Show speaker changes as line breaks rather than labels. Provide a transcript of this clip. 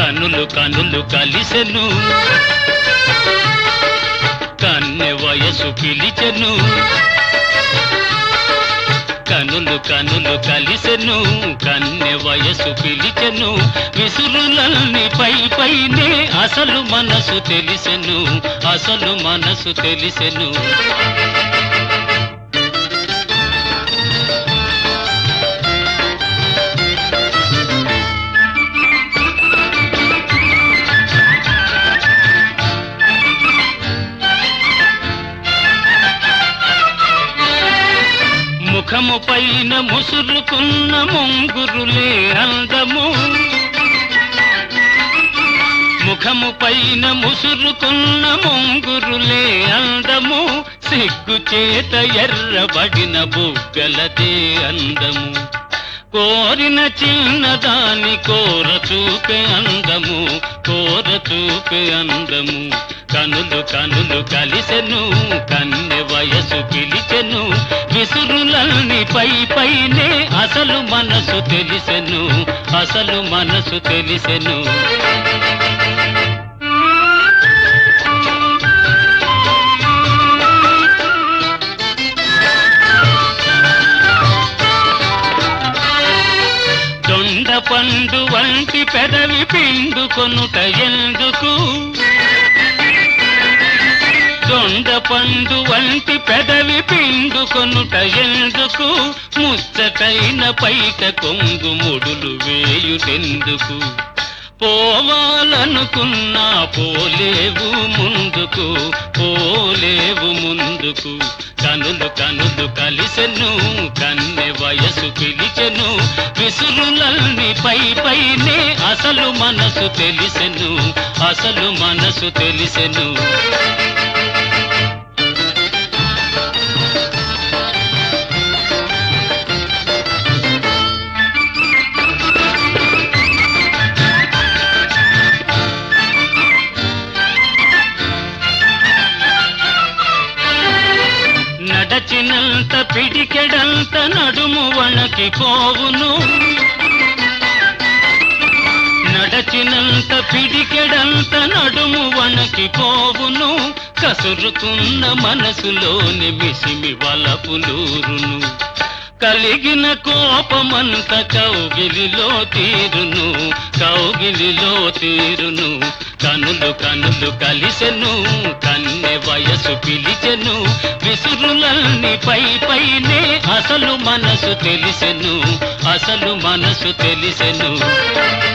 కనులు కనులు కలిసెను కన్నె వయసు పిలిచెను కనులు కనులు కలిసెను కన్నె వయసు పిలిచెను విసురులల్ని పై పైనే అసలు మనసు తెలిసెను అసలు మనసు తెలిసెను ముఖము పైన ముసురుకున్న ముంగురులే అందము ముఖము పైన ముసురుకున్న ముంగురులే అందము సిగ్గు చేత ఎర్రబడిన బుగ్గలదే అందము కోరిన చిన్నదాని కోర చూపే అందము కోర చూపే అందము కనులు కనులు కలిసెను కన్నె వయసు పిలిచెను విసురులల్ని పై పైనే అసలు మనసు తెలిసెను అసలు మనసు తెలిసెను దొండ పండు వంటి పెదవి పిండుకొనుట ఎందుకు దొండ పండు వంటి పెదవి పిండుకొనుట ఎందుకు ముచ్చటైన పైట కొంగు ముడులు వేయుటెందుకు పోవాలనుకున్నా పోలేవు ముందుకు పోలేవు ముందుకు కనులు కనులు కలిసెను కన్నె వయసు పిలిచెను విసురులల్ని పై పైనే అసలు మనసు తెలిసెను అసలు మనసు తెలిసెను నడచినంత పిడికెడంత నడుము వణకి పోవును నడచినంత పిడికెడంత నడుము వణకి పోవును కసురుకున్న మనసులోని మిసిమి వలపులూరును కలిగిన కోపమంత కౌగిలిలో తీరును కౌగిలిలో తీరును కనులు కనులు కలిసెను కన్నె వయసు పిలిచెను విసురులల్ని పై పైనే అసలు మనసు తెలిసెను అసలు మనసు తెలిసెను